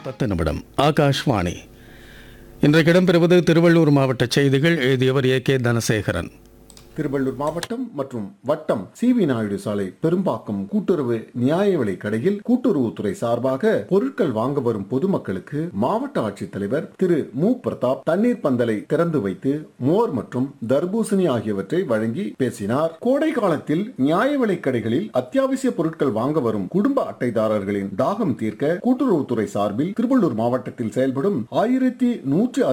பத்து நிமிடம் ஆகாஷ்வாணி இன்றைக்கு இடம்பெறுவது திருவள்ளூர் மாவட்ட செய்திகள் எழுதியவர் ஏ கே தனசேகரன் திருவள்ளூர் மாவட்டம் மற்றும் வட்டம் சி வி நாயுடு சாலை பெரும்பாக்கம் கூட்டுறவு நியாய விலை கடையில் கூட்டுறவுத்துறை சார்பாக பொருட்கள் வாங்க வரும் பொதுமக்களுக்கு மாவட்ட ஆட்சித்தலைவர் திரு மு பிரதாப் தண்ணீர் பந்தலை திறந்து வைத்து மோர் மற்றும் தர்பூசணி ஆகியவற்றை வழங்கி பேசினார் கோடை காலத்தில் நியாய விலை கடைகளில் அத்தியாவசிய பொருட்கள் வாங்க வரும் குடும்ப அட்டைதாரர்களின் தாகம் தீர்க்க கூட்டுறவுத்துறை சார்பில் திருவள்ளூர் மாவட்டத்தில் செயல்படும் ஆயிரத்தி நூற்றி